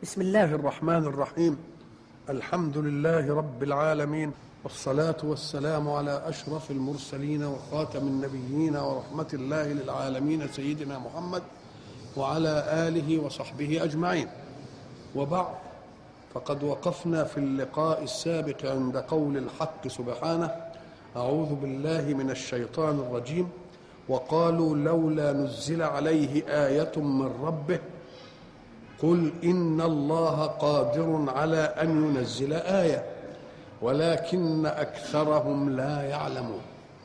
بسم الله الرحمن الرحيم الحمد لله رب العالمين والصلاة والسلام على أشرف المرسلين وخاتم النبيين ورحمة الله للعالمين سيدنا محمد وعلى آله وصحبه أجمعين وبعد فقد وقفنا في اللقاء السابق عند قول الحق سبحانه أعوذ بالله من الشيطان الرجيم وقالوا لولا نزل عليه آية من ربه قل إن الله قادر على أن ينزل آية ولكن أكثرهم لا يعلمون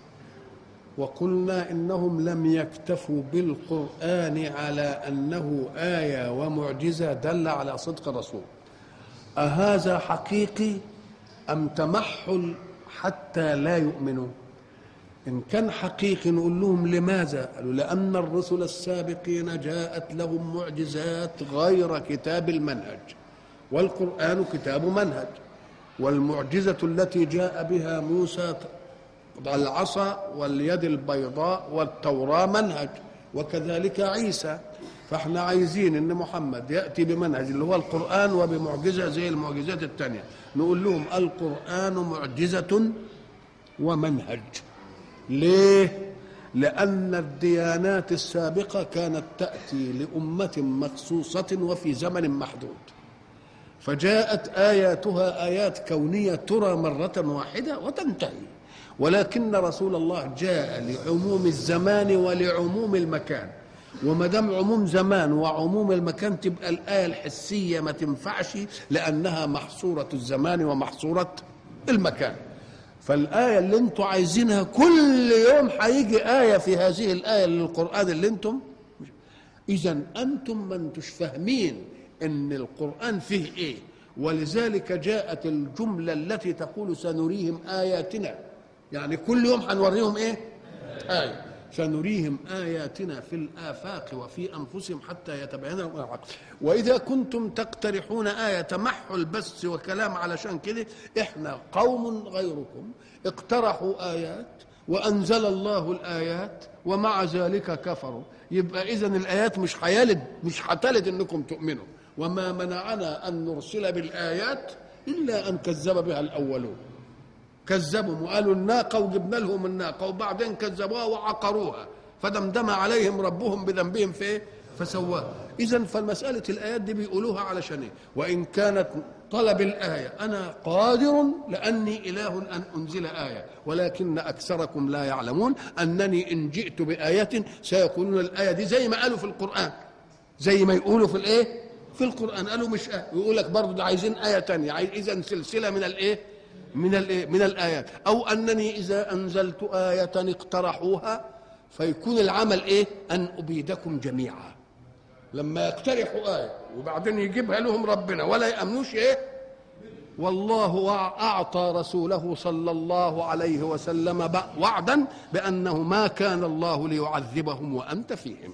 وقلنا إنهم لم يكتفوا بالقرآن على أنه آية ومعجزة دل على صدق الرسول أهذا حقيقي أم تمحل حتى لا يؤمنوا إن كان حقيقي نقول لهم لماذا قالوا لأن الرسل السابقين جاءت لهم معجزات غير كتاب المنهج والقرآن كتاب منهج والمعجزة التي جاء بها موسى العصا واليد البيضاء والتوراة منهج وكذلك عيسى فاحنا عايزين ان محمد ياتي بمنهج اللي هو القران وبمعجزه زي المعجزات الثانيه نقول لهم القران معجزه ومنهج ليه لان الديانات السابقه كانت تاتي لامه مخصوصه وفي زمن محدود فجاءت اياتها ايات كونيه ترى مره واحده وتنتهي ولكن رسول الله جاء لعموم الزمان ولعموم المكان وما دام عموم زمان وعموم المكان تبقى الآية الحسية ما تنفعش لأنها محصورة الزمان ومحصورة المكان فالآية اللي انتم عايزينها كل يوم هيجي آية في هذه الآية للقرآن اللي انتم إذا أنتم ما انتوش فاهمين إن القرآن فيه إيه ولذلك جاءت الجملة التي تقول سنريهم آياتنا يعني كل يوم هنوريهم إيه آية سنريهم آياتنا في الآفاق وفي أنفسهم حتى يتبين لهم الحق وإذا كنتم تقترحون آية تمحل بس وكلام علشان كده إحنا قوم غيركم اقترحوا آيات وأنزل الله الآيات ومع ذلك كفروا يبقى إذا الآيات مش حيالد مش هتلد إنكم تؤمنوا وما منعنا أن نرسل بالآيات إلا أن كذب بها الأولون كذبوا وقالوا الناقة وجبنا لهم الناقة وبعدين كذبوها وعقروها فدمدم عليهم ربهم بذنبهم في ايه؟ فسواها إذا فالمسألة الآيات دي بيقولوها علشان إيه؟ وإن كانت طلب الآية أنا قادر لأني إله أن أنزل آية ولكن أكثركم لا يعلمون أنني إن جئت بآية سيقولون الآية دي زي ما قالوا في القرآن زي ما يقولوا في الإيه؟ في القرآن قالوا مش آية يقول لك برضه عايزين آية تانية إذا سلسلة من الإيه؟ من من الايات او انني اذا انزلت ايه اقترحوها فيكون العمل ايه ان ابيدكم جميعا لما يقترحوا ايه وبعدين يجيبها لهم ربنا ولا يامنوش ايه والله اعطى رسوله صلى الله عليه وسلم وعدا بانه ما كان الله ليعذبهم وانت فيهم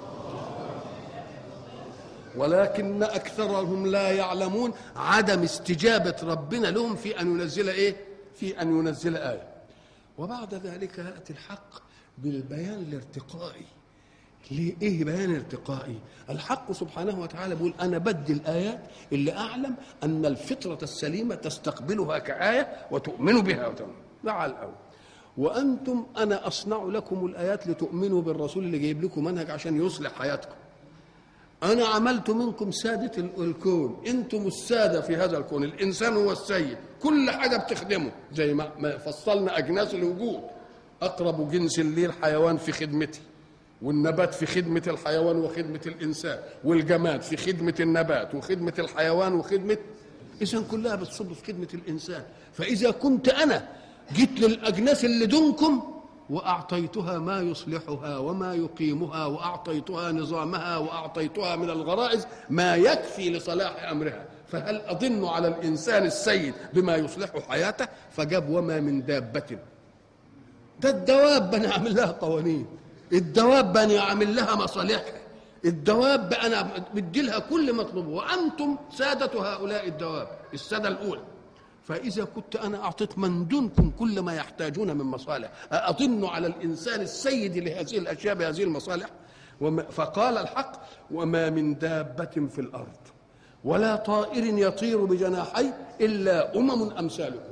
ولكن اكثرهم لا يعلمون عدم استجابه ربنا لهم في ان ينزل ايه في ان ينزل ايه وبعد ذلك ياتي الحق بالبيان الارتقائي ليه ايه بيان ارتقائي الحق سبحانه وتعالى بيقول انا بدي الايات اللي اعلم ان الفطره السليمه تستقبلها كايه وتؤمن بها وتؤمن ده على الاول وانتم انا اصنع لكم الايات لتؤمنوا بالرسول اللي جايب لكم منهج عشان يصلح حياتكم أنا عملت منكم سادة الكون أنتم السادة في هذا الكون الإنسان هو السيد كل حاجة بتخدمه زي ما فصلنا أجناس الوجود أقرب جنس لي الحيوان في خدمتي والنبات في خدمة الحيوان وخدمة الإنسان والجماد في خدمة النبات وخدمة الحيوان وخدمة إذا كلها بتصب في خدمة الإنسان فإذا كنت أنا جيت للأجناس اللي دونكم واعطيتها ما يصلحها وما يقيمها واعطيتها نظامها واعطيتها من الغرائز ما يكفي لصلاح امرها فهل اظن على الانسان السيد بما يصلح حياته فجاب وما من دابه ده الدواب انا اعمل لها قوانين الدواب انا اعمل لها مصالحها الدواب انا بدي لها كل مطلوب وانتم ساده هؤلاء الدواب الساده الاولى فإذا كنت أنا أعطيت من دونكم كل ما يحتاجون من مصالح أظن على الإنسان السيد لهذه الأشياء بهذه المصالح فقال الحق وما من دابة في الأرض ولا طائر يطير بجناحيه الا امم امثالكم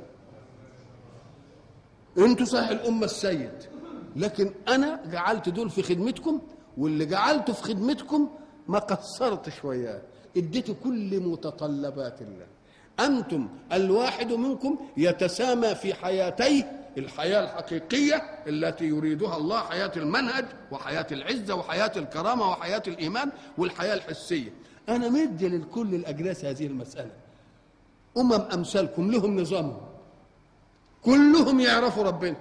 انتوا صحيح الامه السيد لكن انا جعلت دول في خدمتكم واللي جعلته في خدمتكم ما قصرتش وياه اديته كل متطلبات الله انتم الواحد منكم يتسامى في حياتيه الحياه الحقيقيه التي يريدها الله حياه المنهج وحياه العزه وحياه الكرامه وحياه الايمان والحياه الحسيه انا مدي للكل الاجناس هذه المساله امم امثالكم لهم نظامهم كلهم يعرفوا ربنا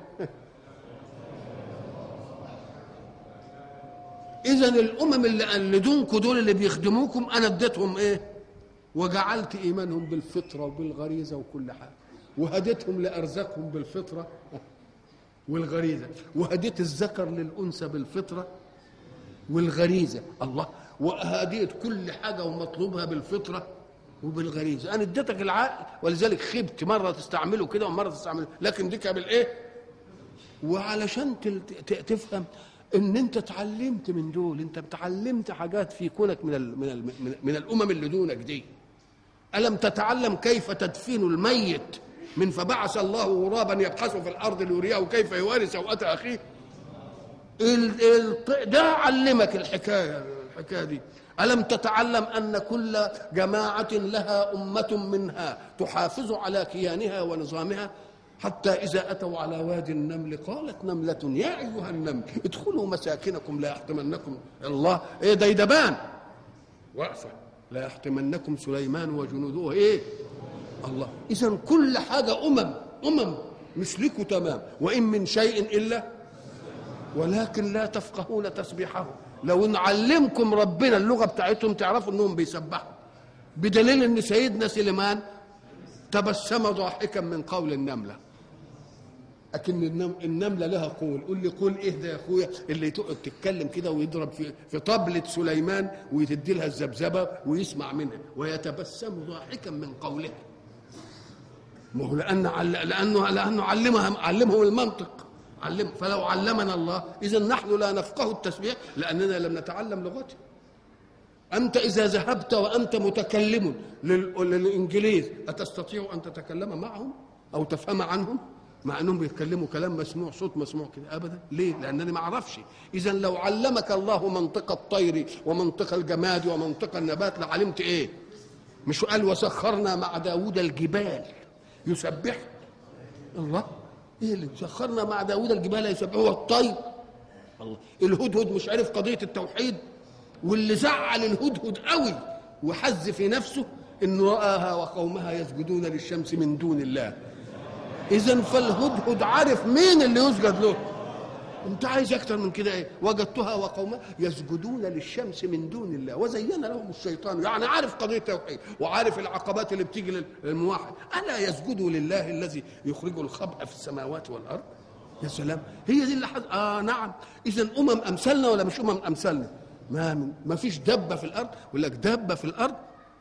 اذا الامم اللي قلدونكم دول اللي بيخدموكم انا اديتهم ايه وجعلت ايمانهم بالفطره وبالغريزه وكل حاجه وهديتهم لارزاقهم بالفطره والغريزه وهديت الذكر للانثى بالفطره والغريزه الله وهديت كل حاجه ومطلوبها بالفطره وبالغريزه انا اديتك العقل ولذلك خبت مره تستعمله كده ومره تستعمله لكن ديك بالايه وعلشان تفهم ان انت اتعلمت من دول انت اتعلمت حاجات في كونك من ال من ال من الامم اللي دونك دي الم تتعلم كيف تدفين الميت من فبعث الله غرابا يبحث في الارض ليريه كيف يواري سوءة اخيه ده علمك الحكايه الحكايه دي ألم تتعلم أن كل جماعة لها أمة منها تحافظ على كيانها ونظامها حتى إذا أتوا على وادي النمل قالت نملة يا أيها النمل ادخلوا مساكنكم لا يحتمنكم الله إيه ديدبان وقفة لا يحتمنكم سليمان وجنوده إيه الله إذا كل حاجة أمم أمم مثلكم تمام وإن من شيء إلا ولكن لا تفقهون تسبيحه لو نعلمكم ربنا اللغة بتاعتهم تعرفوا أنهم بيسبحوا بدليل أن سيدنا سليمان تبسم ضاحكا من قول النملة لكن النملة لها قول قول لي قول ايه ده يا اخويا اللي تقعد تتكلم كده ويضرب في في طبلة سليمان ويتدي لها الذبذبة ويسمع منها ويتبسم ضاحكا من قولها ما هو لأن لأنه لأنه علمها علمهم المنطق علم فلو علمنا الله إذا نحن لا نفقه التسبيح لأننا لم نتعلم لغته أنت إذا ذهبت وأنت متكلم للإنجليز أتستطيع أن تتكلم معهم أو تفهم عنهم مع أنهم بيتكلموا كلام مسموع صوت مسموع كده أبدا ليه؟ لأنني ما أعرفش إذا لو علمك الله منطق الطير ومنطق الجماد ومنطق النبات لعلمت إيه؟ مش قال وسخرنا مع داود الجبال يسبح الله ايه اللي سخرنا مع داود الجبال يسبح هو الطير الله الهدهد مش عارف قضيه التوحيد واللي زعل الهدهد قوي وحز في نفسه انه راها وقومها يسجدون للشمس من دون الله اذا فالهدهد عارف مين اللي يسجد له انت عايز اكتر من كده ايه وجدتها وقومها يسجدون للشمس من دون الله وزين لهم الشيطان يعني عارف قضيه التوحيد وعارف العقبات اللي بتيجي للموحد الا يسجدوا لله الذي يخرج الخبء في السماوات والارض يا سلام هي دي اللي حد... اه نعم اذا امم امثالنا ولا مش امم امثالنا ما من... ما فيش دبه في الارض يقول لك دبه في الارض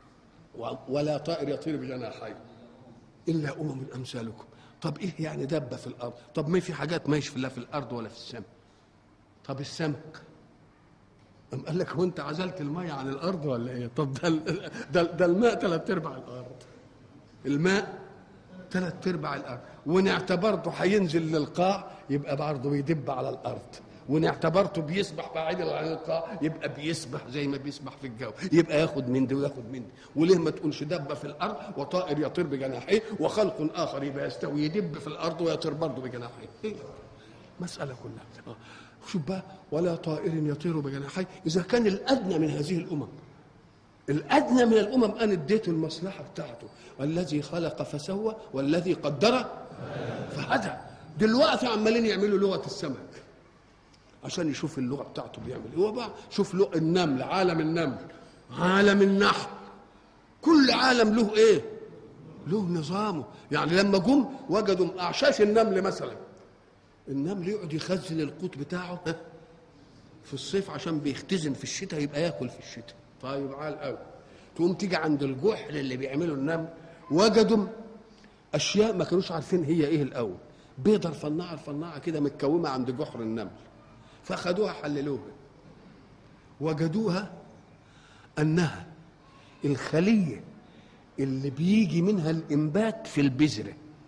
ولا طائر يطير بجناحيه الا امم امثالكم طب ايه يعني دبه في الارض طب ما في حاجات ماشي لا في الارض ولا في السماء طب السمك أم قال لك هو انت عزلت المية عن الارض ولا ايه طب ده ده, ده الماء ثلاث ارباع الارض الماء ثلاث ارباع الارض وان اعتبرته هينزل للقاع يبقى برضه بيدب على الارض وان اعتبرته بيسبح بعيدا عن القاع يبقى بيسبح زي ما بيسبح في الجو يبقى ياخد من دي وياخد من دي وليه ما تقولش دب في الارض وطائر يطير بجناحيه وخلق اخر يبقى يستوي يدب في الارض ويطير برضه بجناحيه إيه؟ مساله كلها شوف بقى ولا طائر يطير بجناحيه اذا كان الادنى من هذه الامم الادنى من الامم انا اديته المصلحه بتاعته والذي خلق فسوى والذي قدر فهدى دلوقتي عمالين يعملوا لغه السمك عشان يشوف اللغه بتاعته بيعمل ايه هو بقى شوف له النمل عالم النمل عالم النحل كل عالم له ايه له نظامه يعني لما جم وجدوا اعشاش النمل مثلا النمل يقعد يخزن القوت بتاعه في الصيف عشان بيختزن في الشتاء يبقى ياكل في الشتاء طيب عال قوي تقوم تيجي عند الجحر اللي بيعمله النمل وجدوا اشياء ما كانوش عارفين هي ايه الاول بيضه الفناعه الفناعه كده متكومه عند جحر النمل فاخدوها حللوها وجدوها انها الخليه اللي بيجي منها الانبات في البذره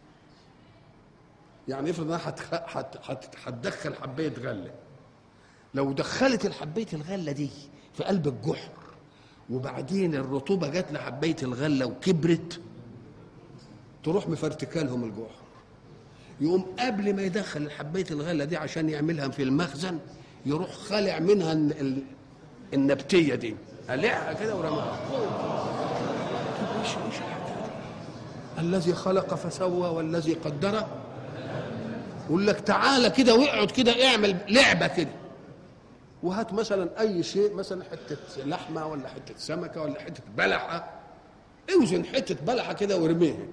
يعني افرض انها هتخ- هت- هت- هتدخل حبايه غله لو دخلت الحبايه الغله دي في قلب الجحر وبعدين الرطوبه جت لحبايه الغله وكبرت تروح مفرتكالهم الجحر يقوم قبل ما يدخل الحبايه الغله دي عشان يعملها في المخزن يروح خالع منها ال- ال- النبتيه دي قلعها كده ورماها ايش ايش الحكاية؟ الذي خلق فسوى والذي قدر يقول لك تعالى كده واقعد كده اعمل لعبه كده وهات مثلا اي شيء مثلا حته لحمه ولا حته سمكه ولا حته بلحه اوزن حته بلحه كده وارميها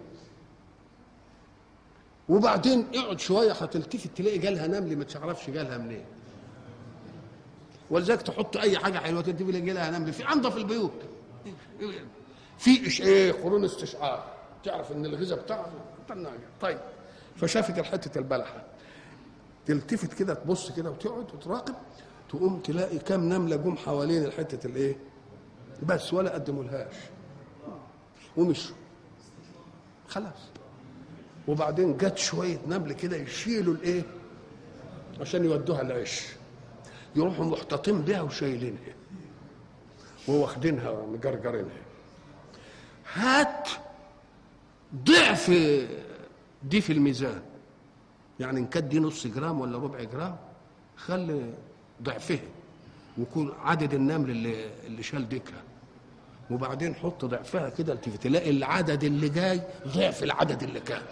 وبعدين اقعد شويه هتلتفت تلاقي جالها نمل ما تعرفش جالها منين ولذلك تحط اي حاجه حلوه تلتفت تلاقي جالها نمل في انظف البيوت في إش- ايه قرون استشعار تعرف ان الغذاء بتاعها طناجة. طيب فشافت حته البلحه تلتفت كده تبص كده وتقعد وتراقب تقوم تلاقي كام نمله جم حوالين الحته الايه بس ولا قدموا لهاش ومشوا خلاص وبعدين جت شويه نمل كده يشيلوا الايه عشان يودوها العش يروحوا محتاطين بها وشايلينها وواخدينها ومجرجرينها هات ضعف دي في الميزان يعني ان كانت دي نص جرام ولا ربع جرام خلي ضعفها ويكون عدد النمل اللي اللي شال ديكها وبعدين حط ضعفها كده تلاقي العدد اللي جاي ضعف العدد اللي كان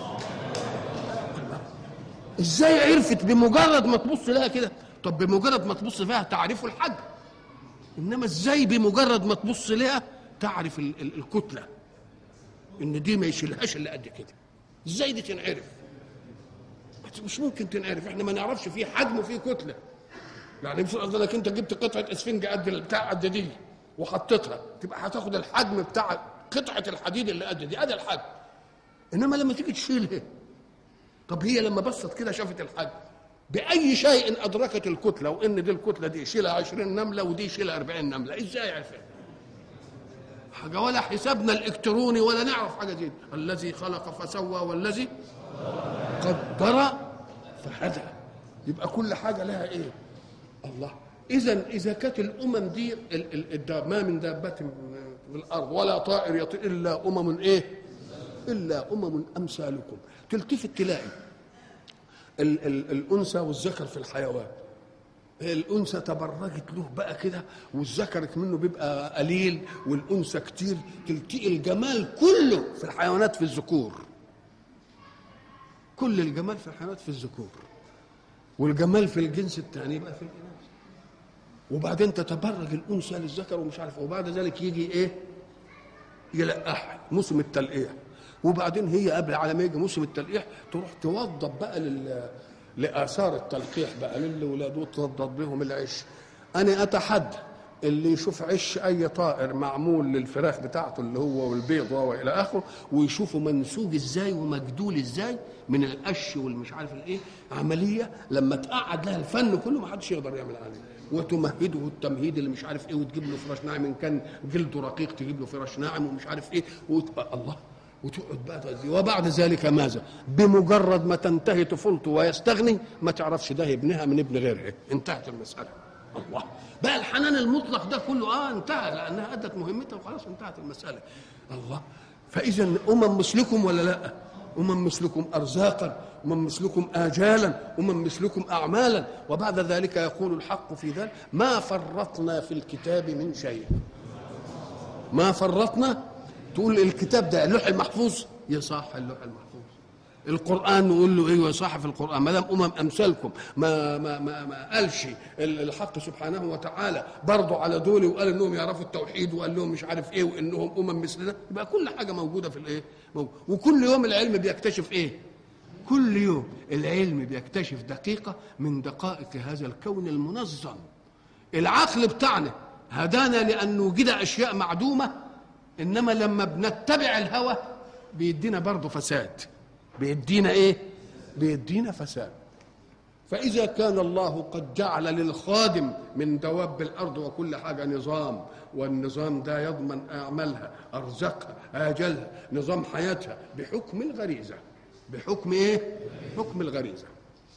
ازاي عرفت بمجرد ما تبص لها كده طب بمجرد ما تبص فيها تعرف الحجم انما ازاي بمجرد ما تبص لها تعرف ال- ال- الكتله ان دي ما يشيلهاش الا قد كده ازاي دي تنعرف مش ممكن تنعرف احنا ما نعرفش فيه حجم وفيه كتله يعني بفرض انك انت جبت قطعه اسفنج قد بتاع قد دي وحطيتها تبقى هتاخد الحجم بتاع قطعه الحديد اللي قد دي ادي الحجم انما لما تيجي تشيلها طب هي لما بصت كده شافت الحجم باي شيء ادركت الكتله وان دي الكتله دي يشيلها 20 نمله ودي يشيلها 40 نمله ازاي عرفت حاجه ولا حسابنا الالكتروني ولا نعرف حاجه دي الذي خلق فسوى والذي قدر فهدى يبقى كل حاجه لها ايه الله اذا اذا كانت الامم دي ال- ال- الداب ما من دابه في الارض ولا طائر يطير الا امم ايه الا امم امثالكم تلتفت تلاقي ال ال الانثى والذكر في الحيوان الانثى تبرجت له بقى كده والذكر منه بيبقى قليل والانثى كتير تلتقي الجمال كله في الحيوانات في الذكور كل الجمال في الحيوانات في الذكور والجمال في الجنس الثاني بقى في الاناث وبعدين تتبرج الانثى للذكر ومش عارف وبعد ذلك يجي ايه يلقح موسم التلقيح وبعدين هي قبل على ما يجي موسم التلقيح تروح توضب بقى لل لاثار التلقيح بقى للاولاد وتوضب بهم العش انا اتحدى اللي يشوف عش اي طائر معمول للفراخ بتاعته اللي هو والبيض والى اخره ويشوفه منسوج ازاي ومجدول ازاي من القش والمش عارف الايه عمليه لما تقعد لها الفن كله ما حدش يقدر يعمل عليه وتمهده التمهيد اللي مش عارف ايه وتجيب له فراش ناعم ان كان جلده رقيق تجيب له فراش ناعم ومش عارف ايه وتبقى الله وتقعد بقى تغذيه وبعد ذلك ماذا؟ بمجرد ما تنتهي طفولته ويستغني ما تعرفش ده ابنها من ابن غيرها انتهت المساله الله بقى الحنان المطلق ده كله اه انتهى لانها ادت مهمتها وخلاص انتهت المساله الله فاذا امم مثلكم ولا لا؟ امم مثلكم ارزاقا امم مثلكم اجالا امم مثلكم اعمالا وبعد ذلك يقول الحق في ذلك ما فرطنا في الكتاب من شيء ما فرطنا تقول الكتاب ده اللوح المحفوظ يصح اللوح المحفوظ القران نقول له ايوه صح في القران ما دام امم امثالكم ما ما ما, ما قالش الحق سبحانه وتعالى برضه على دول وقال انهم يعرفوا التوحيد وقال لهم مش عارف ايه وانهم امم مثلنا يبقى كل حاجه موجوده في الايه موجود. وكل يوم العلم بيكتشف ايه كل يوم العلم بيكتشف دقيقه من دقائق هذا الكون المنظم العقل بتاعنا هدانا لان نوجد اشياء معدومه انما لما بنتبع الهوى بيدينا برضه فساد بيدينا ايه بيدينا فساد فإذا كان الله قد جعل للخادم من دواب الأرض وكل حاجة نظام والنظام ده يضمن أعمالها أرزقها آجلها نظام حياتها بحكم الغريزة بحكم إيه؟ حكم الغريزة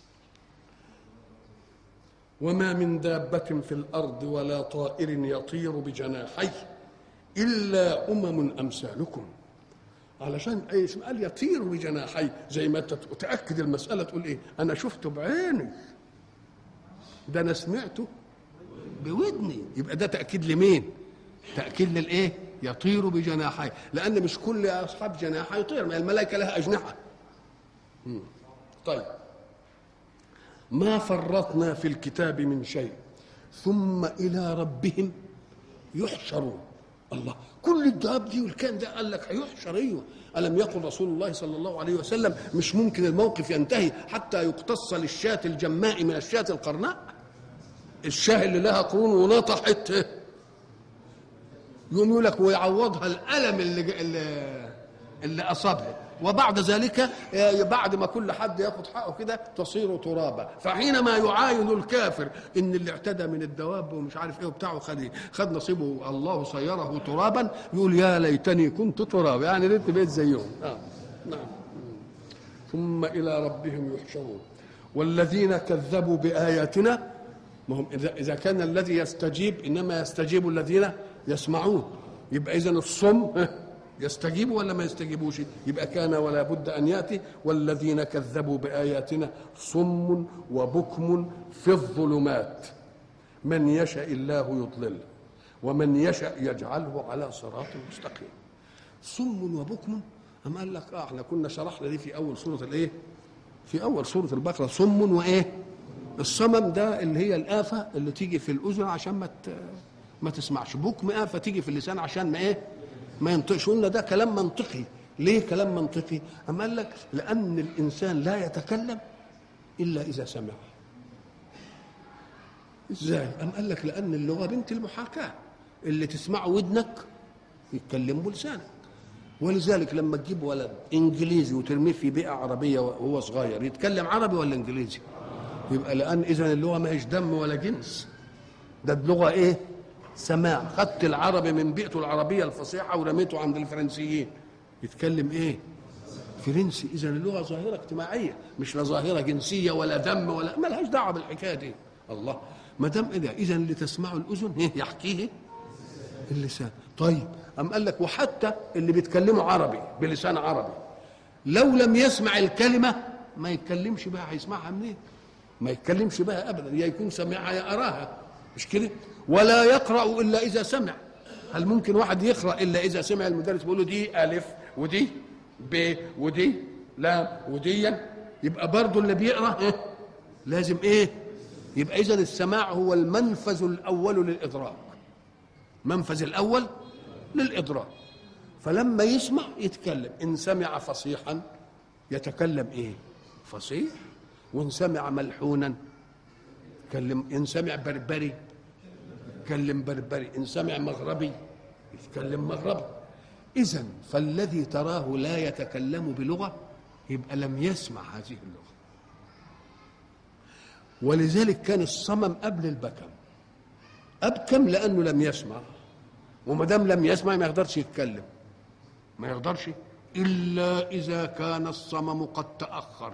وما من دابة في الأرض ولا طائر يطير بجناحيه إلا أمم أمثالكم علشان اي اسم قال يطير بجناحيه زي ما انت تاكد المساله تقول ايه انا شفته بعيني ده انا سمعته بودني يبقى ده تاكيد لمين تاكيد للايه يطير بجناحيه لان مش كل اصحاب جناح يطير ما الملائكه لها اجنحه مم. طيب ما فرطنا في الكتاب من شيء ثم الى ربهم يحشرون الله كل الدواب دي والكائن ده قال لك هيحشر ايوه الم يقل رسول الله صلى الله عليه وسلم مش ممكن الموقف ينتهي حتى يقتص للشاة الجماء من الشاة القرناء الشاه اللي لها قرون ونطحت يقوم يقول لك ويعوضها الالم اللي اللي, اللي اصابها وبعد ذلك بعد ما كل حد ياخد حقه كده تصير ترابا فحينما يعاين الكافر ان اللي اعتدى من الدواب ومش عارف ايه وبتاعه خد خد نصيبه الله صيره ترابا يقول يا ليتني كنت ترابا يعني ريت بقيت زيهم آه. نعم ثم الى ربهم يحشرون والذين كذبوا باياتنا ما هم اذا اذا كان الذي يستجيب انما يستجيب الذين يسمعون يبقى اذا الصم يستجيبوا ولا ما يستجيبوش يبقى كان ولا بد أن يأتي والذين كذبوا بآياتنا صم وبكم في الظلمات من يشاء الله يضلل ومن يشاء يجعله على صراط مستقيم صم وبكم أم قال لك آه احنا كنا شرحنا دي في أول سورة الإيه في أول سورة البقرة صم وإيه الصمم ده اللي هي الآفة اللي تيجي في الأذن عشان ما ما تسمعش بكم آفة تيجي في اللسان عشان ما إيه ما ينطقش قلنا ده كلام منطقي ليه كلام منطقي أم قال لك لأن الإنسان لا يتكلم إلا إذا سمع إزاي أم قال لك لأن اللغة بنت المحاكاة اللي تسمعه ودنك يتكلم بلسانك ولذلك لما تجيب ولد انجليزي وترميه في بيئه عربيه وهو صغير يتكلم عربي ولا انجليزي يبقى لان اذا اللغه ما هيش دم ولا جنس ده اللغه ايه سماع خدت العربي من بيئته العربيه الفصيحه ورميته عند الفرنسيين يتكلم ايه فرنسي اذا اللغه ظاهره اجتماعيه مش لا ظاهره جنسيه ولا دم ولا ما لهاش دعوه بالحكايه دي الله ما دام ايه اذا اللي تسمعه الاذن ايه يحكيه اللسان طيب أم قال لك وحتى اللي بيتكلموا عربي بلسان عربي لو لم يسمع الكلمة ما يتكلمش بها هيسمعها منين؟ ما يتكلمش بها أبدا يا يكون سمعها يا أراها مش كده؟ ولا يقرأ إلا إذا سمع هل ممكن واحد يقرأ إلا إذا سمع المدرس بيقول له دي ألف ودي ب ودي لا ودي يبقى برضه اللي بيقرأ إيه؟ لازم إيه؟ يبقى إذا السماع هو المنفذ الأول للإدراك منفذ الأول للإدراك فلما يسمع يتكلم إن سمع فصيحا يتكلم إيه فصيح وإن سمع ملحونا يتكلم إن سمع بربري يتكلم بربري إن سمع مغربي يتكلم مغربي إذا فالذي تراه لا يتكلم بلغة يبقى لم يسمع هذه اللغة ولذلك كان الصمم قبل البكم أبكم لأنه لم يسمع وما دام لم يسمع ما يقدرش يتكلم ما يقدرش الا اذا كان الصمم قد تاخر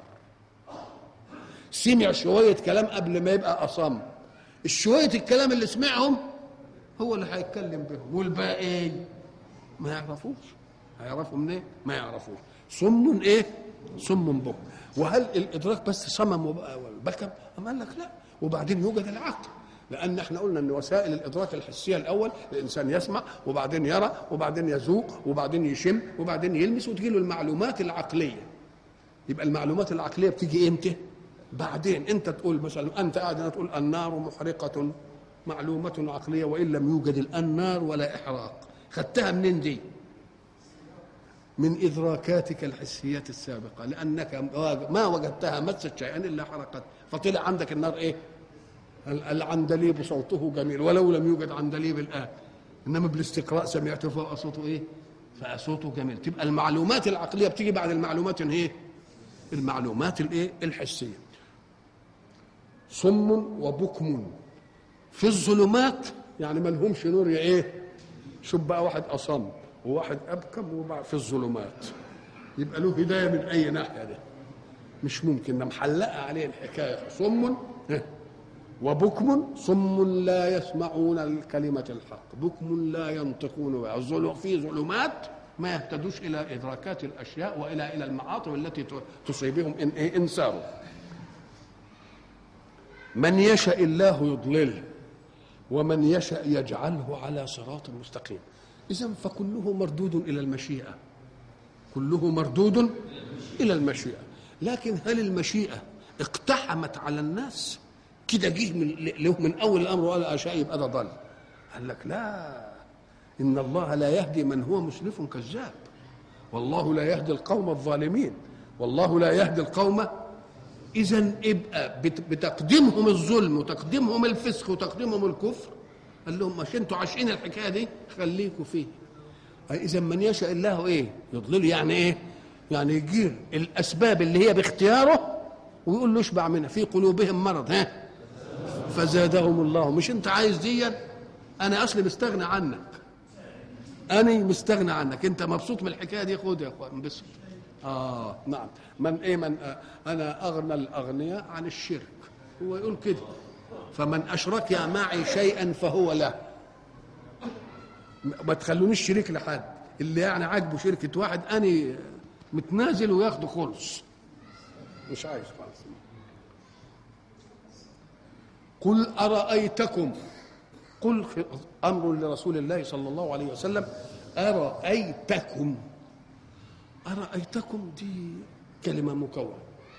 سمع شويه كلام قبل ما يبقى اصم الشويه الكلام اللي سمعهم هو اللي هيتكلم بهم والباقي ما يعرفوش هيعرفوا منين إيه؟ ما يعرفوش صم ايه صم بكم وهل الادراك بس صمم وبكم أم قال لك لا وبعدين يوجد العقل لان احنا قلنا ان وسائل الادراك الحسيه الاول الانسان يسمع وبعدين يرى وبعدين يذوق وبعدين يشم وبعدين يلمس وتجي له المعلومات العقليه يبقى المعلومات العقليه بتيجي امتى بعدين انت تقول مثلا انت قاعد هنا تقول النار محرقه معلومه عقليه وان لم يوجد النار ولا احراق خدتها منين دي من ادراكاتك الحسيات السابقه لانك ما وجدتها مست شيئا الا حرقت فطلع عندك النار ايه العندليب صوته جميل ولو لم يوجد عندليب الآن إنما بالاستقراء سمعت فوق صوته إيه فصوته جميل تبقى المعلومات العقلية بتيجي بعد المعلومات إيه المعلومات الإيه الحسية صم وبكم في الظلمات يعني ما لهمش نور ايه شوف بقى واحد اصم وواحد ابكم وبقى في الظلمات يبقى له هدايه من اي ناحيه ده مش ممكن ده محلقه عليه الحكايه صم وبكم صم لا يسمعون الكلمة الحق بكم لا ينطقون بها في ظلمات ما يهتدوش إلى إدراكات الأشياء وإلى إلى المعاطف التي تصيبهم إن, إيه إن ساروا من يشاء الله يضلله ومن يشاء يجعله على صراط مستقيم إذا فكله مردود إلى المشيئة كله مردود إلى المشيئة لكن هل المشيئة اقتحمت على الناس كده جه من له من اول الامر وقال اشاء يبقى ده ضل قال لك لا ان الله لا يهدي من هو مسرف كذاب والله لا يهدي القوم الظالمين والله لا يهدي القوم اذا ابقى بتقديمهم الظلم وتقديمهم الفسق وتقديمهم الكفر قال لهم مش انتوا عاشقين الحكايه دي خليكوا فيه اذا من يشاء الله ايه يضلل يعني ايه يعني يجير الاسباب اللي هي باختياره ويقول له اشبع منها في قلوبهم مرض ها فزادهم الله مش انت عايز ديا انا اصلي مستغنى عنك انا مستغنى عنك انت مبسوط من الحكايه دي خد يا اخوان انبسط اه نعم من ايه من آه انا اغنى الاغنياء عن الشرك هو يقول كده فمن اشرك معي شيئا فهو له ما تخلونيش شريك لحد اللي يعني عاجبه شركه واحد اني متنازل وياخده خلص مش عايز خالص قل أرأيتكم قل أمر لرسول الله صلى الله عليه وسلم أرأيتكم أرأيتكم دي كلمة مكونة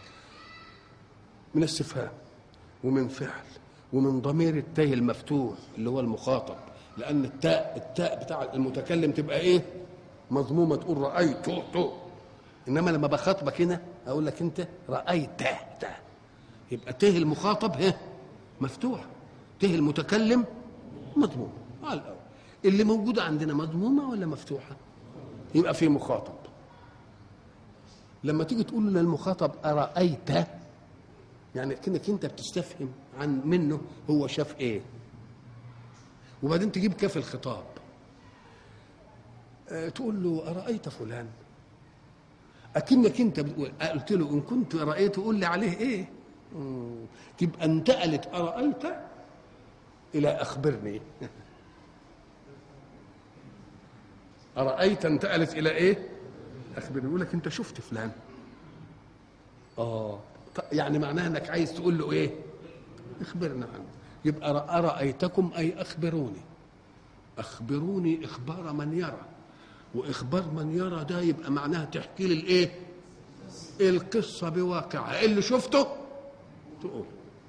من استفهام ومن فعل ومن ضمير التاء المفتوح اللي هو المخاطب لأن التاء التاء بتاع المتكلم تبقى إيه؟ مضمومة تقول رأيت تو إنما لما بخاطبك هنا أقول لك أنت رأيت تا يبقى ته المخاطب ها مفتوح ته المتكلم مضموم على الأول اللي موجودة عندنا مضمومة ولا مفتوحة يبقى في مخاطب لما تيجي تقول للمخاطب أرأيت يعني كأنك أنت بتستفهم عن منه هو شاف إيه وبعدين تجيب كاف الخطاب أه تقول له أرأيت فلان أكنك أنت بتقول قلت له إن كنت رأيته قول لي عليه إيه تبقى انتقلت أرأيت إلى أخبرني أرأيت انتقلت إلى إيه؟ أخبرني يقول لك أنت شفت فلان آه يعني معناها أنك عايز تقول له إيه؟ اخبرنا عنه يبقى أرأيتكم أي أخبروني أخبروني إخبار من يرى وإخبار من يرى ده يبقى معناها تحكي لي الإيه؟ القصة بواقعها اللي شفته تقول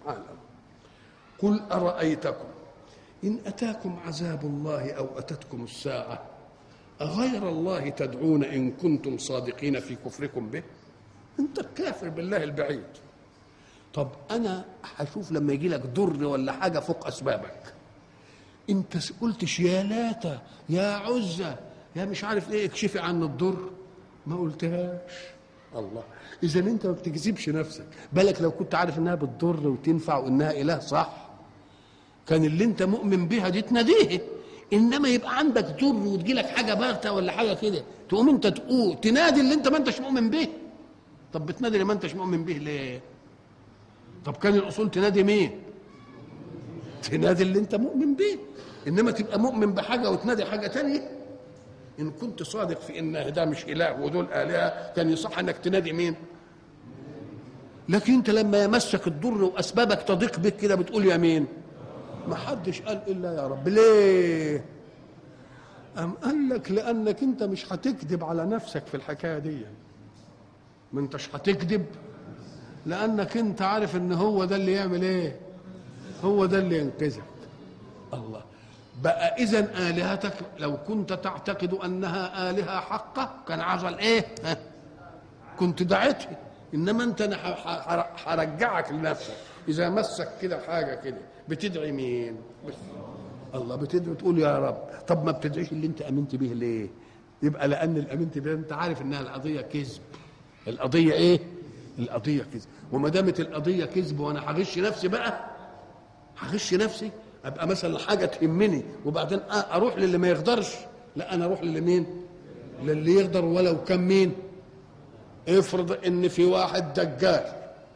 قل أرأيتكم إن أتاكم عذاب الله أو أتتكم الساعة أغير الله تدعون إن كنتم صادقين في كفركم به أنت كافر بالله البعيد طب أنا هشوف لما يجي لك ضر ولا حاجة فوق أسبابك أنت قلتش يا لاتا يا عزة يا مش عارف إيه اكشفي عن الضر ما قلتهاش الله اذا انت ما بتكذبش نفسك بالك لو كنت عارف انها بتضر وتنفع وانها اله صح كان اللي انت مؤمن بها دي تناديه انما يبقى عندك ضر وتجي لك حاجه باغته ولا حاجه كده تقوم انت تقول تنادي اللي انت ما انتش مؤمن به طب بتنادي اللي ما انتش مؤمن به ليه طب كان الاصول تنادي مين تنادي اللي انت مؤمن به انما تبقى مؤمن بحاجه وتنادي حاجه تانية ان كنت صادق في ان ده مش اله ودول الهه كان يصح انك تنادي مين لكن انت لما يمسك الضر واسبابك تضيق بك كده بتقول يا مين ما حدش قال الا يا رب ليه أم قال لك لأنك أنت مش هتكذب على نفسك في الحكاية دي ما أنتش هتكذب لأنك أنت عارف إن هو ده اللي يعمل إيه هو ده اللي ينقذك الله بقى إذا آلهتك لو كنت تعتقد أنها آلهة حقة كان عزل إيه ها؟ كنت دعيتها إنما أنت أنا هرجعك لنفسك إذا مسك كده حاجة كده بتدعي مين بس. الله بتدعي تقول يا رب طب ما بتدعيش اللي انت امنت به ليه يبقى لان اللي امنت به انت عارف انها القضيه كذب القضيه ايه القضيه كذب وما دامت القضيه كذب وانا هغش نفسي بقى هغش نفسي ابقى مثلا حاجه تهمني وبعدين اروح للي ما يقدرش لا انا اروح للي مين للي يقدر ولو كان مين افرض ان في واحد دجال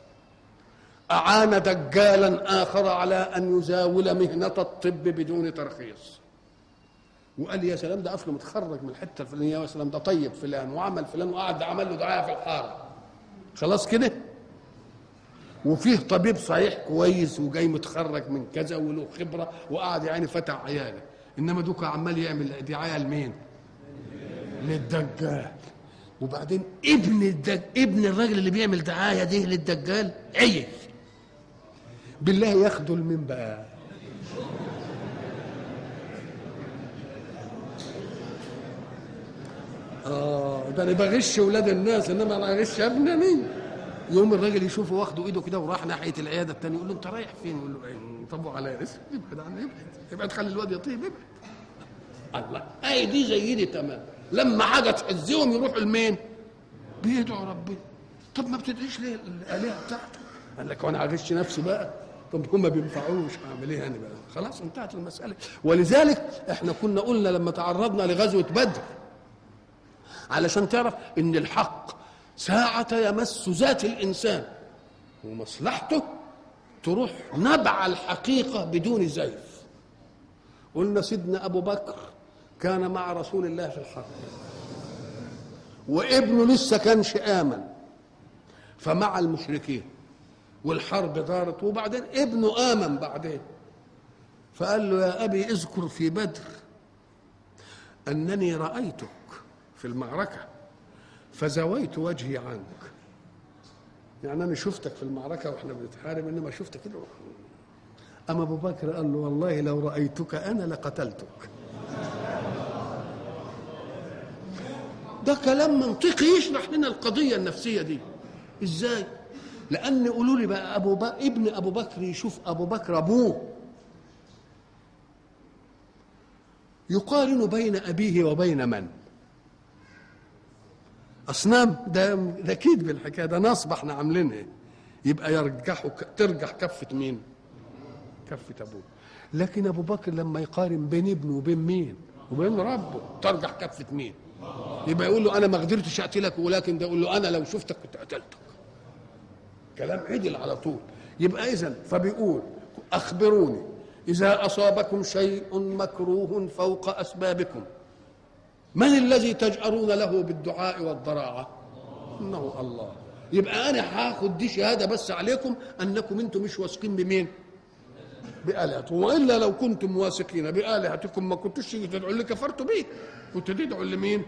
اعان دجالا اخر على ان يزاول مهنه الطب بدون ترخيص وقال يا سلام ده اصله متخرج من الحته الفلانيه يا سلام ده طيب فلان وعمل فلان وقعد عمل له دعايه في الحاره خلاص كده وفيه طبيب صحيح كويس وجاي متخرج من كذا وله خبره وقعد يعني فتح عياله انما دوكا عمال يعمل دعايه لمين؟ للدجال وبعدين ابن الدج... ابن الراجل اللي بيعمل دعايه دي للدجال عيش بالله ياخدوا لمين بقى؟ اه ده انا بغش ولاد الناس انما انا بغش ابني يوم الراجل يشوفه واخده ايده كده وراح ناحيه العياده الثانيه يقول له انت رايح فين؟ يقول له طبوا على رزق ابعد عني ابعد ابعد خلي الواد يطيب ابعد الله اي دي زي دي تمام لما حاجه تحزهم يروحوا لمين؟ بيدعوا ربنا طب ما بتدعيش ليه الالهه بتاعته؟ قال لك وانا هغش نفسي بقى طب هم ما بينفعوش هعمل ايه انا بقى؟ خلاص انتهت المساله ولذلك احنا كنا قلنا لما تعرضنا لغزوه بدر علشان تعرف ان الحق ساعة يمس ذات الإنسان ومصلحته تروح نبع الحقيقة بدون زيف قلنا سيدنا أبو بكر كان مع رسول الله في الحرب وابنه لسه كانش آمن فمع المشركين والحرب دارت وبعدين ابنه آمن بعدين فقال له يا أبي اذكر في بدر أنني رأيتك في المعركة فزويت وجهي عنك يعني أنا شفتك في المعركة وإحنا بنتحارب إنما شفتك كده أما أبو بكر قال له والله لو رأيتك أنا لقتلتك ده كلام منطقي يشرح لنا القضية النفسية دي إزاي؟ لأن قولوا لي بقى أبو بكر ابن أبو بكر يشوف أبو بكر أبوه يقارن بين أبيه وبين من؟ اصنام ده ده اكيد بالحكايه ده نصب احنا عاملينها يبقى يرجحوا ترجح كفه مين؟ كفه ابوه لكن ابو بكر لما يقارن بين ابنه وبين مين؟ وبين ربه ترجح كفه مين؟ يبقى يقول له انا ما قدرتش اقتلك ولكن ده يقول له انا لو شفتك كنت قتلتك كلام عدل على طول يبقى اذا فبيقول اخبروني اذا اصابكم شيء مكروه فوق اسبابكم من الذي تجأرون له بالدعاء والضراعة إنه الله يبقى أنا هاخد دي شهادة بس عليكم أنكم أنتم مش واثقين بمين بآلهتكم وإلا لو كنتم واثقين بآلهتكم ما كنتوش تدعوا اللي كفرتوا به كنت تدعوا لمين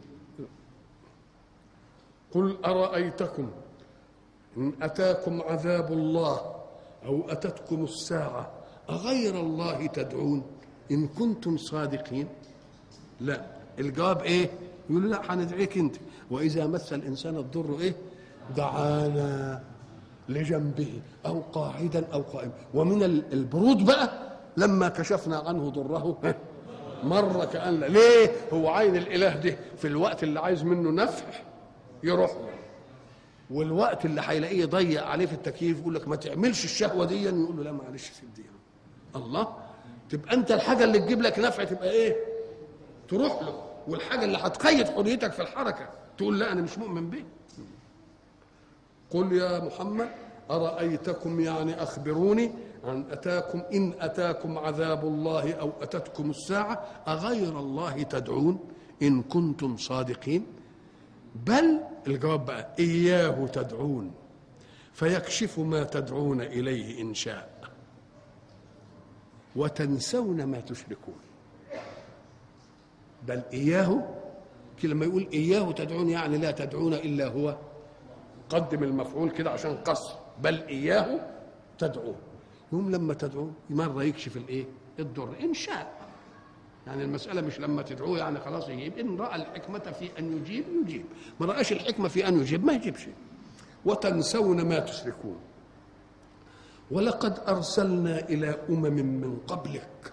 قل أرأيتكم إن أتاكم عذاب الله أو أتتكم الساعة أغير الله تدعون إن كنتم صادقين لا الجواب ايه يقول لا هندعيك انت واذا مس الانسان الضر ايه دعانا لجنبه او قاعدا او قائما ومن البرود بقى لما كشفنا عنه ضره مر كان ليه هو عين الاله ده في الوقت اللي عايز منه نفع يروح له والوقت اللي هيلاقيه يضيق عليه في التكييف يقول لك ما تعملش الشهوه دي يقول له لا معلش سيب الله تبقى انت الحاجه اللي تجيب لك نفع تبقى ايه تروح له والحاجة اللي هتقيد حريتك في الحركة تقول لا أنا مش مؤمن به قل يا محمد أرأيتكم يعني أخبروني أن أتاكم إن أتاكم عذاب الله أو أتتكم الساعة أغير الله تدعون إن كنتم صادقين بل الجواب بقى إياه تدعون فيكشف ما تدعون إليه إن شاء وتنسون ما تشركون بل إياه لما يقول إياه تدعون يعني لا تدعون إلا هو قدم المفعول كده عشان قصر بل إياه تدعون يوم لما تدعون مرة يكشف الإيه الضر إن شاء يعني المسألة مش لما تدعوه يعني خلاص يجيب إن رأى الحكمة في أن يجيب يجيب ما رأش الحكمة في أن يجيب ما يجيبش وتنسون ما تشركون ولقد أرسلنا إلى أمم من قبلك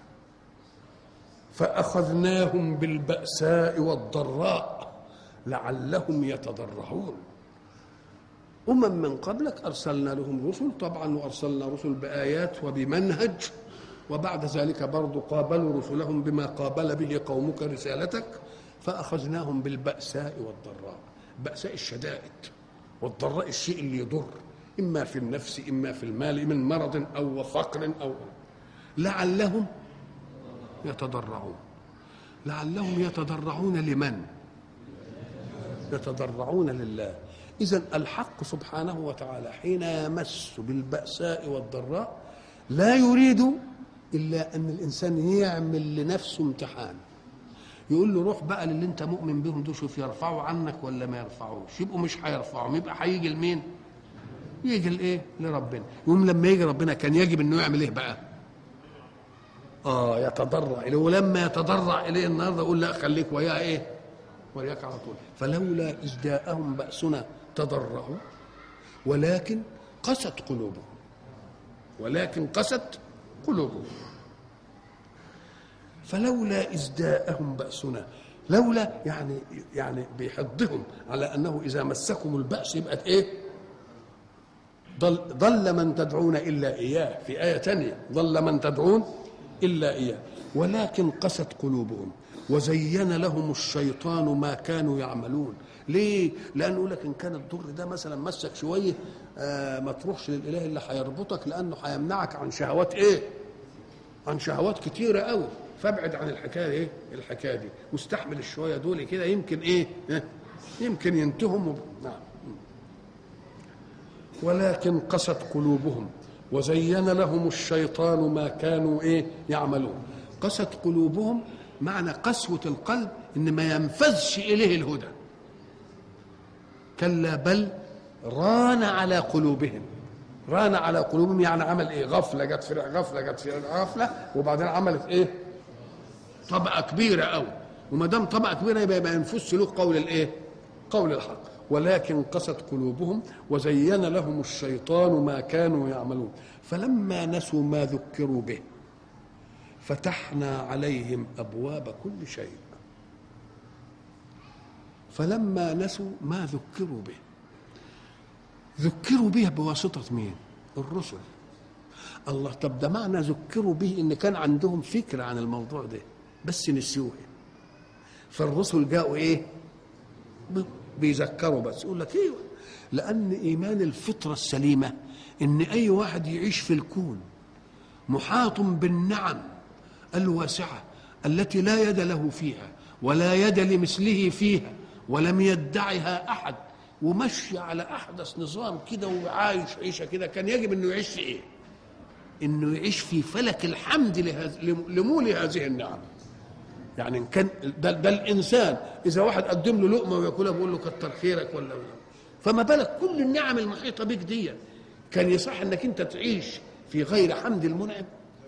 فأخذناهم بالبأساء والضراء لعلهم يتضرعون أمم من قبلك أرسلنا لهم رسل طبعا وأرسلنا رسل بآيات وبمنهج وبعد ذلك برضو قابلوا رسلهم بما قابل به قومك رسالتك فأخذناهم بالبأساء والضراء بأساء الشدائد والضراء الشيء اللي يضر إما في النفس إما في المال من مرض أو فقر أو لعلهم يتضرعون لعلهم يتضرعون لمن يتضرعون لله إذا الحق سبحانه وتعالى حين يمس بالبأساء والضراء لا يريد إلا أن الإنسان يعمل لنفسه امتحان يقول له روح بقى للي انت مؤمن بهم دول شوف يرفعوا عنك ولا ما يرفعوش يبقوا مش هيرفعوا يبقى هيجي لمين يجي لايه لربنا يوم لما يجي ربنا كان يجب انه يعمل ايه بقى اه يتضرع اليه ولما يتضرع اليه النهارده يقول لا خليك وياه ايه وياك على طول فلولا اذ جاءهم باسنا تضرعوا ولكن قست قلوبهم ولكن قست قلوبهم فلولا إذ جاءهم بأسنا لولا يعني يعني بيحضهم على أنه إذا مسكم البأس يبقى إيه؟ ضل, ضل من تدعون إلا إياه في آية ثانية ضل من تدعون إلا إياه ولكن قست قلوبهم وزين لهم الشيطان ما كانوا يعملون ليه؟ لأنه يقول لك إن كان الضر ده مثلا مسك شوية آه ما تروحش للإله اللي هيربطك لأنه هيمنعك عن شهوات إيه؟ عن شهوات كتيرة قوي فابعد عن الحكايه ايه الحكايه دي واستحمل الشويه دول كده يمكن ايه يمكن ينتهم وب... نعم ولكن قست قلوبهم وزين لهم الشيطان ما كانوا ايه يعملون قست قلوبهم معنى قسوة القلب ان ما ينفذش اليه الهدى كلا بل ران على قلوبهم ران على قلوبهم يعني عمل ايه غفله جت في غفله جت في غفله وبعدين عملت ايه طبقه كبيره قوي وما دام طبقه كبيره يبقى ما ينفذش له قول الايه قول الحق ولكن قست قلوبهم وزين لهم الشيطان ما كانوا يعملون فلما نسوا ما ذكروا به فتحنا عليهم ابواب كل شيء فلما نسوا ما ذكروا به ذكروا به بواسطة مين الرسل الله طب ده معنى ذكروا به ان كان عندهم فكرة عن الموضوع ده بس نسيوه فالرسل جاءوا ايه بيذكروا بس يقول لك ايوه لان ايمان الفطرة السليمة ان اي واحد يعيش في الكون محاط بالنعم الواسعة التي لا يد له فيها ولا يد لمثله فيها ولم يدعها احد ومشي على احدث نظام كده وعايش عيشه كده كان يجب انه يعيش في ايه؟ انه يعيش في فلك الحمد لمول هذه النعم. يعني ان كان ده, ده الانسان اذا واحد قدم له لقمه وياكلها بيقول له كتر خيرك ولا فما بالك كل النعم المحيطه بك دي كان يصح انك انت تعيش في غير حمد المنعم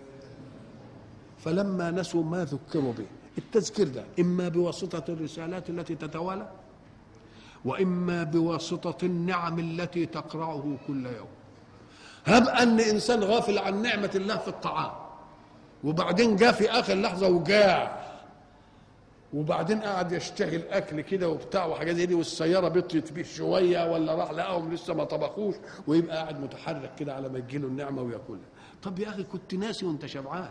فلما نسوا ما ذكروا به التذكير ده اما بواسطه الرسالات التي تتوالى واما بواسطه النعم التي تقرعه كل يوم هب ان انسان غافل عن نعمه الله في الطعام وبعدين جاء في اخر لحظه وجاع وبعدين قعد يشتهي الاكل كده وبتاع وحاجات زي دي والسياره بطلت بيه شويه ولا راح لقاهم لسه ما طبخوش ويبقى قاعد متحرك كده على ما تجيله النعمه وياكلها طب يا اخي كنت ناسي وانت شبعان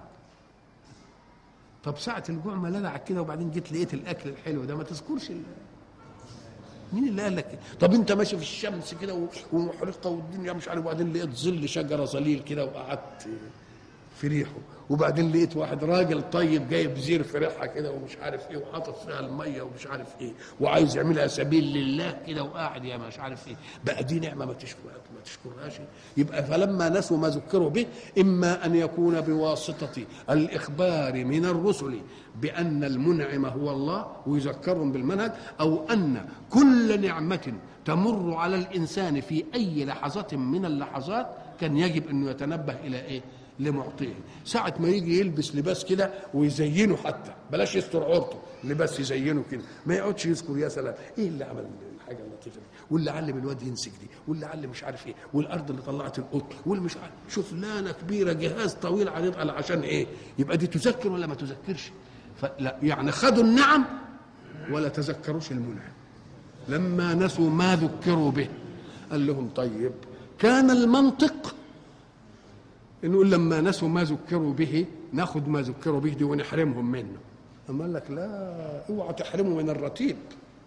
طب ساعة الجوع ما لدعك كده وبعدين جيت لقيت الأكل الحلو ده ما تذكرش الله مين اللي قال لك طب انت ماشي في الشمس كده ومحرقه والدنيا مش عارف وبعدين لقيت ظل شجره ظليل كده وقعدت في ريحه وبعدين لقيت واحد راجل طيب جايب زير في ريحها كده ومش عارف ايه وحاطط فيها الميه ومش عارف ايه وعايز يعملها سبيل لله كده وقاعد يا مش عارف ايه بقى دي نعمه ما تشكرها ما تشكرهاش يبقى فلما نسوا ما ذكروا به اما ان يكون بواسطه الاخبار من الرسل بان المنعم هو الله ويذكرهم بالمنهج او ان كل نعمه تمر على الانسان في اي لحظه من اللحظات كان يجب انه يتنبه الى ايه لمعطيه ساعة ما يجي يلبس لباس كده ويزينه حتى بلاش يستر عورته لباس يزينه كده ما يقعدش يذكر يا سلام ايه اللي عمل الحاجه اللطيفه دي واللي علم الواد يمسك دي واللي علم مش عارف ايه والارض اللي طلعت القط واللي مش عارف شوف لانه كبيره جهاز طويل عريض على عشان ايه يبقى دي تذكر ولا ما تذكرش فلا يعني خدوا النعم ولا تذكروش المنعم لما نسوا ما ذكروا به قال لهم طيب كان المنطق نقول لما نسوا ما ذكروا به ناخذ ما ذكروا به دي ونحرمهم منه أما قال لك لا اوعى تحرموا من الرتيب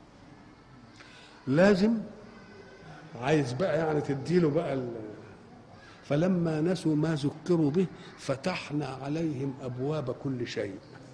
لازم عايز بقى يعني تديله بقى ال... فلما نسوا ما ذكروا به فتحنا عليهم ابواب كل شيء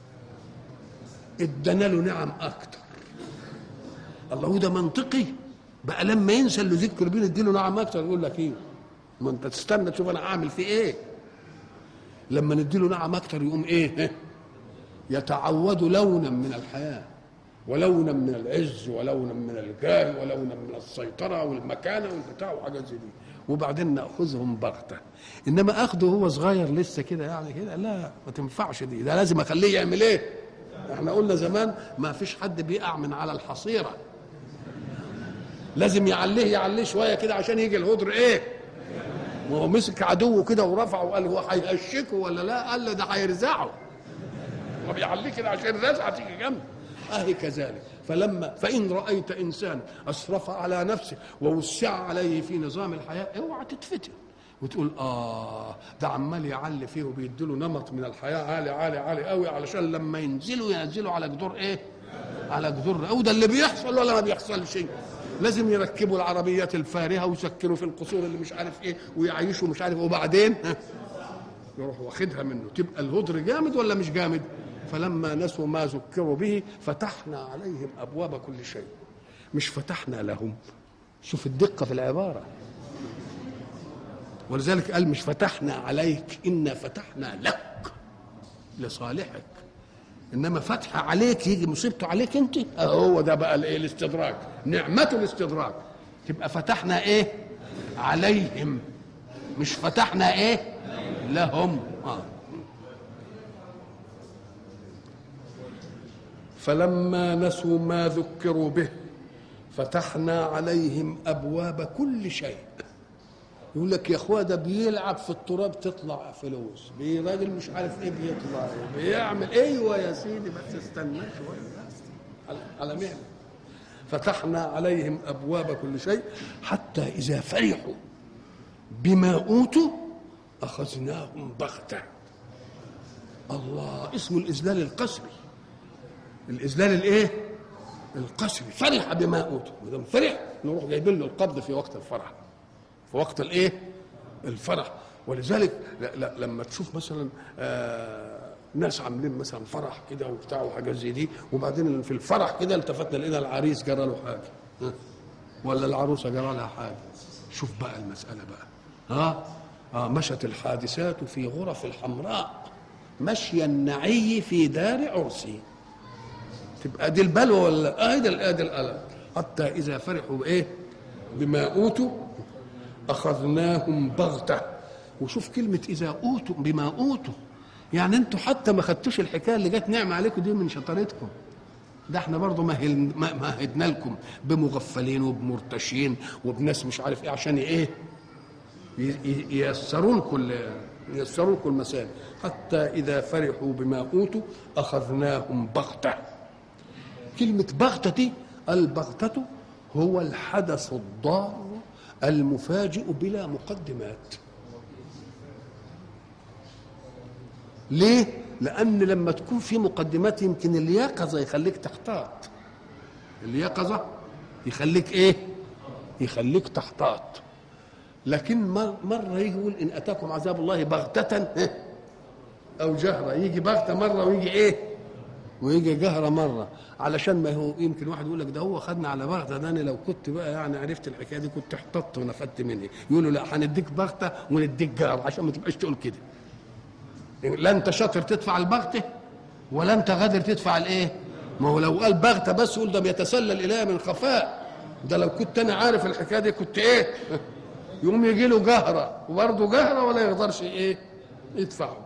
ادانا له نعم اكتر الله وده منطقي بقى لما ينسى اللي ذكر بيه نديله نعم اكتر يقول لك ايه ما انت تستنى تشوف انا هعمل فيه ايه لما نديله نعم اكتر يقوم ايه يتعود لونا من الحياه ولونا من العز ولونا من الجاه ولونا من السيطره والمكانه والبتاع وحاجات زي دي وبعدين ناخذهم بغته انما اخده وهو صغير لسه كده يعني كده لا ما تنفعش دي ده لازم اخليه يعمل ايه احنا قلنا زمان ما فيش حد بيقع من على الحصيره لازم يعليه يعليه شويه كده عشان يجي الهدر ايه ما هو مسك عدوه كده ورفعه وقال هو هيهشكه ولا لا قال له ده هيرزعه ما بيعليه كده عشان الرزعه تيجي جنبه اهي كذلك فلما فان رايت انسان اسرف على نفسه ووسع عليه في نظام الحياه اوعى تتفتن وتقول اه ده عمال يعلي فيه وبيديله نمط من الحياه عالي عالي عالي قوي علشان لما ينزلوا ينزلوا على جدور ايه؟ على جدور او ده اللي بيحصل ولا ما بيحصل شيء لازم يركبوا العربيات الفارهه ويسكنوا في القصور اللي مش عارف ايه ويعيشوا مش عارف وبعدين يروح واخدها منه تبقى الهدر جامد ولا مش جامد؟ فلما نسوا ما ذكروا به فتحنا عليهم ابواب كل شيء مش فتحنا لهم شوف الدقه في العباره ولذلك قال مش فتحنا عليك انا فتحنا لك لصالحك انما فتح عليك يجي مصيبته عليك انت هو ده بقى الايه الاستدراك نعمه الاستدراك تبقى فتحنا ايه عليهم مش فتحنا ايه لهم آه. فلما نسوا ما ذكروا به فتحنا عليهم ابواب كل شيء يقول لك يا اخويا ده بيلعب في التراب تطلع فلوس راجل مش عارف ايه بيطلع بيعمل ايوه يا سيدي ما تستناش شويه على مهله فتحنا عليهم ابواب كل شيء حتى اذا فرحوا بما اوتوا اخذناهم بغته الله اسمه الاذلال القسري الاذلال الايه القسري فرح بما اوتوا ما فرح نروح جايبين له القبض في وقت الفرح في وقت الايه الفرح ولذلك لا لا لما تشوف مثلا آه ناس عاملين مثلا فرح كده وبتاع وحاجات زي دي وبعدين في الفرح كده التفتنا لقينا العريس جرى له حاجه ولا العروسه جرى لها حاجه شوف بقى المساله بقى ها آه مشت الحادثات في غرف الحمراء مشي النعي في دار عرسي تبقى دي البلوى ولا اه ده ادي الالم حتى اذا فرحوا بايه بما اوتوا اخذناهم بغته وشوف كلمه اذا اوتوا بما اوتوا يعني انتوا حتى ما خدتوش الحكايه اللي جت نعمه عليكم دي من شطارتكم ده احنا برضه مهدنا لكم بمغفلين وبمرتشين وبناس مش عارف ايه عشان ايه ييسروا لكم ييسروا لكم المسائل حتى اذا فرحوا بما اوتوا اخذناهم بغته كلمه بغته دي البغته هو الحدث الضار المفاجئ بلا مقدمات ليه لان لما تكون في مقدمات يمكن اليقظه يخليك تحتاط اليقظه يخليك ايه يخليك تحتاط لكن مره يجي يقول ان اتاكم عذاب الله بغته او جهره يجي بغته مره ويجي ايه ويجي جهره مره علشان ما هو يمكن واحد يقول لك ده هو خدنا على بغته ده انا لو كنت بقى يعني عرفت الحكايه دي كنت احتطت ونفدت مني يقولوا لا هنديك بغته ونديك جهر عشان ما تبقاش تقول كده لا انت شاطر تدفع البغته ولا انت قادر تدفع الايه ما هو لو قال بغته بس يقول ده بيتسلل اليها من خفاء ده لو كنت انا عارف الحكايه دي كنت ايه يقوم يجي له جهره وبرضه جهره ولا يقدرش ايه يدفعه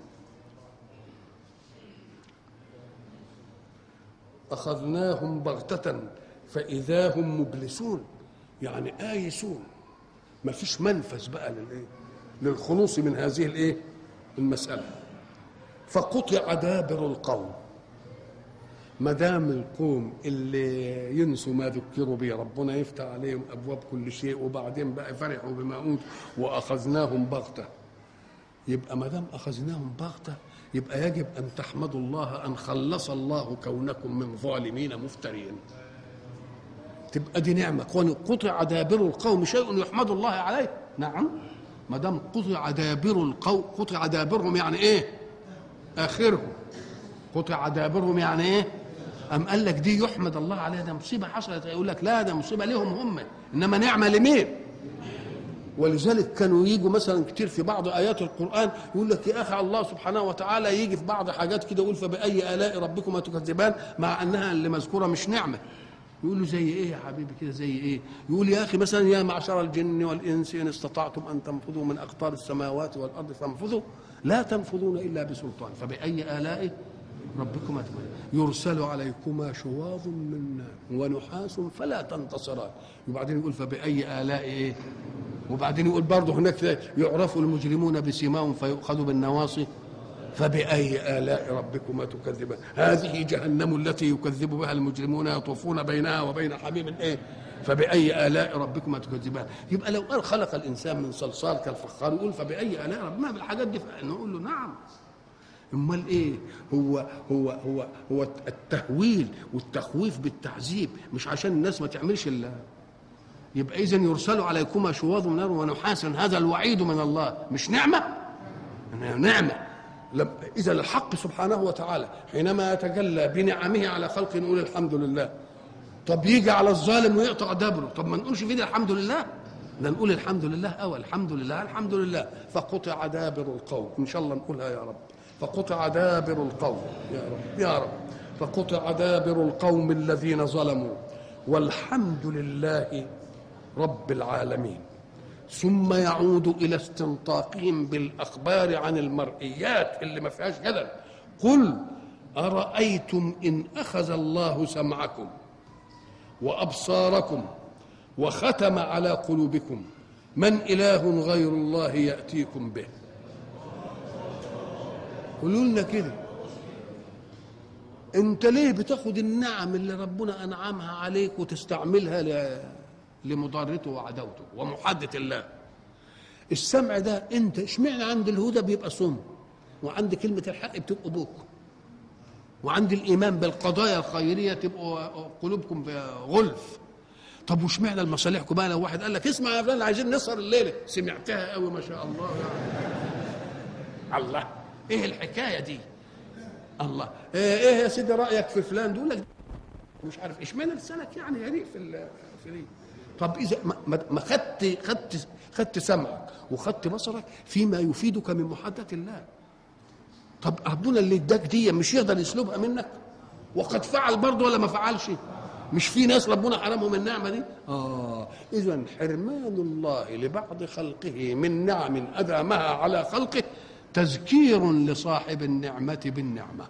أخذناهم بغتة فإذا هم مبلسون يعني آيسون ما فيش منفذ بقى للإيه للخلوص من هذه الإيه المسألة فقطع دابر القوم ما دام القوم اللي ينسوا ما ذكروا به ربنا يفتح عليهم ابواب كل شيء وبعدين بقى فرحوا بما اوتوا واخذناهم بغته يبقى ما دام اخذناهم بغته يبقى يجب ان تحمدوا الله ان خلص الله كونكم من ظالمين مفترين تبقى دي نعمه كون قطع دابر القوم شيء يحمد الله عليه نعم ما دام قطع دابر القوم قطع دابرهم يعني ايه اخرهم قطع دابرهم يعني ايه أم قال لك دي يحمد الله عليها ده مصيبة حصلت يقول لك لا ده مصيبة لهم هم إنما نعمة لمين ولذلك كانوا يجوا مثلا كتير في بعض آيات القرآن يقول لك يا أخي الله سبحانه وتعالى يجي في بعض حاجات كده يقول فبأي آلاء ربكما تكذبان مع أنها اللي مذكورة مش نعمة يقول له زي ايه يا حبيبي كده زي ايه يقول يا اخي مثلا يا معشر الجن والانس ان استطعتم ان تنفذوا من اقطار السماوات والارض فانفذوا لا تنفذون الا بسلطان فباي الاء ربكما يرسل عليكما شواظ من نار ونحاس فلا تنتصران وبعدين يقول فبأي آلاء إيه وبعدين يقول برضه هناك يعرف المجرمون بسيماهم فيؤخذ بالنواصي فبأي آلاء ربكما تكذبان هذه جهنم التي يكذب بها المجرمون يطوفون بينها وبين حميم إيه فبأي آلاء ربكما تكذبان يبقى لو قال خلق الإنسان من صلصال كالفخار يقول فبأي آلاء ربكما بالحاجات دي نقول له نعم امال ايه هو هو هو هو التهويل والتخويف بالتعذيب مش عشان الناس ما تعملش الا يبقى اذا يرسل عليكما شواظ من نار ونحاس هذا الوعيد من الله مش نعمه نعمه اذا الحق سبحانه وتعالى حينما يتجلى بنعمه على خلقه نقول الحمد لله طب يجي على الظالم ويقطع دبره طب ما نقولش فيه الحمد لله ده نقول الحمد لله أو الحمد لله الحمد لله فقطع دابر القوم إن شاء الله نقولها يا رب فقطع دابر القوم يا رب يا رب فقطع دابر القوم الذين ظلموا والحمد لله رب العالمين ثم يعود الى استنطاقهم بالاخبار عن المرئيات اللي ما فيهاش جدل قل ارايتم ان اخذ الله سمعكم وابصاركم وختم على قلوبكم من اله غير الله ياتيكم به قولوا لنا كده انت ليه بتاخد النعم اللي ربنا انعمها عليك وتستعملها لمضارته وعداوته ومحادة الله السمع ده انت اشمعنى عند الهدى بيبقى صم وعند كلمة الحق بتبقوا بوك وعند الإيمان بالقضايا الخيرية تبقوا قلوبكم غلف طب واشمعنى المصالحكم بقى لو واحد قال لك اسمع يا فلان عايزين نسهر الليله سمعتها قوي ما شاء الله يعني. الله ايه الحكايه دي الله ايه, إيه يا سيدي رايك في فلان دول لك مش عارف اشمعنى لسانك يعني يليق في في دي طب اذا ما, ما خدت خدت خدت سمعك وخدت بصرك فيما يفيدك من محادثه الله طب ربنا اللي اداك دي مش يقدر يسلبها منك وقد فعل برضه ولا ما فعلش مش في ناس ربنا حرمهم النعمه دي اه اذا حرمان الله لبعض خلقه من نعم ادامها على خلقه تذكير لصاحب النعمة بالنعمة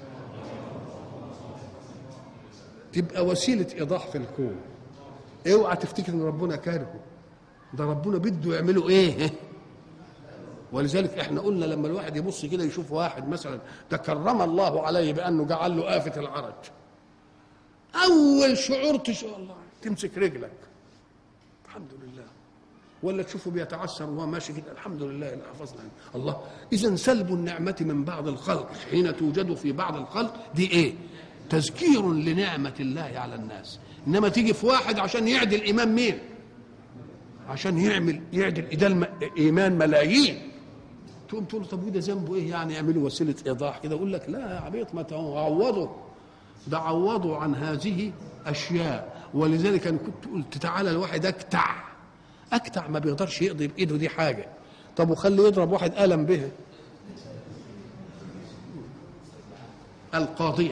تبقى وسيلة إيضاح في الكون اوعى تفتكر ان ربنا كارهه ده ربنا بده يعمله ايه ولذلك احنا قلنا لما الواحد يبص كده يشوف واحد مثلا تكرم الله عليه بانه جعل له آفة العرج اول شعور تشوف الله تمسك رجلك الحمد لله ولا تشوفه بيتعسر وهو ماشي كده الحمد لله اللي حفظنا الله اذا سلب النعمه من بعض الخلق حين توجد في بعض الخلق دي ايه تذكير لنعمه الله على الناس انما تيجي في واحد عشان يعدل ايمان مين عشان يعمل يعدل ايمان ملايين تقوم تقول طب وده ذنبه ايه يعني يعملوا وسيله ايضاح كده يقول لك لا يا عبيط ما تعوضوا ده عوضوا عن هذه اشياء ولذلك انا كنت قلت تعالى الواحد اكتع اكتع ما بيقدرش يقضي بايده دي حاجه طب وخلي يضرب واحد قلم بها القاضيه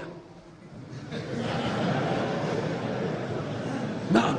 نعم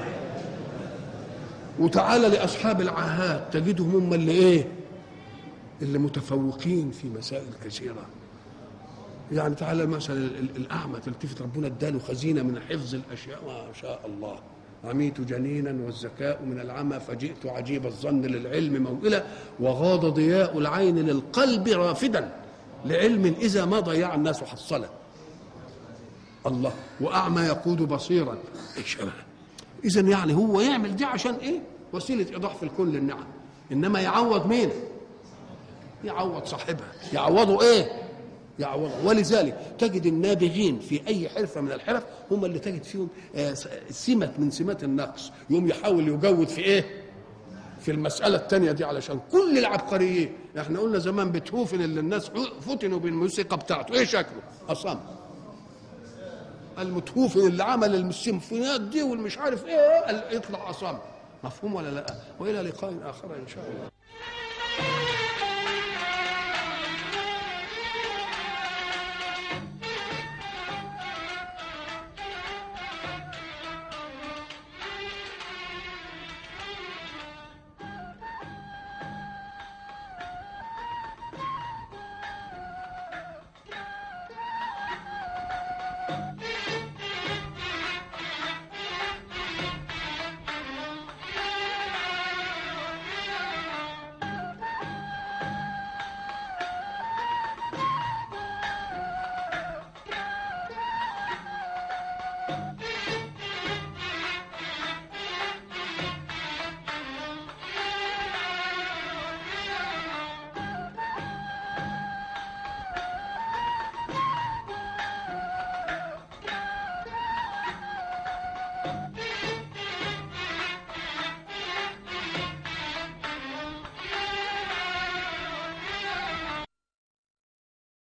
وتعالى لاصحاب العاهات تجدهم هم اللي ايه اللي متفوقين في مسائل كثيره يعني تعالى مثلا الاعمى تلتفت ربنا اداله خزينه من حفظ الاشياء ما شاء الله عميت جنينا والذكاء من العمى فجئت عجيب الظن للعلم موئلا وغاض ضياء العين للقلب رافدا لعلم إذا ما ضيع الناس حصله الله واعمى يقود بصيرا ايش اذا يعني هو يعمل دي عشان ايه وسيله ايضاح في الكون للنعم انما يعوض مين يعوض صاحبها يعوضوا ايه يعوض ولذلك تجد النابغين في اي حرفه من الحرف هم اللي تجد فيهم آه، سمه من سمات النقص يوم يحاول يجود في ايه في المسألة الثانية دي علشان كل العبقريين احنا قلنا زمان بيتهوفن اللي الناس فتنوا بالموسيقى بتاعته ايه شكله أصم المتهوفن اللي عمل السيمفونيات دي والمش عارف ايه قال يطلع أصم مفهوم ولا لا وإلى لقاء آخر إن شاء الله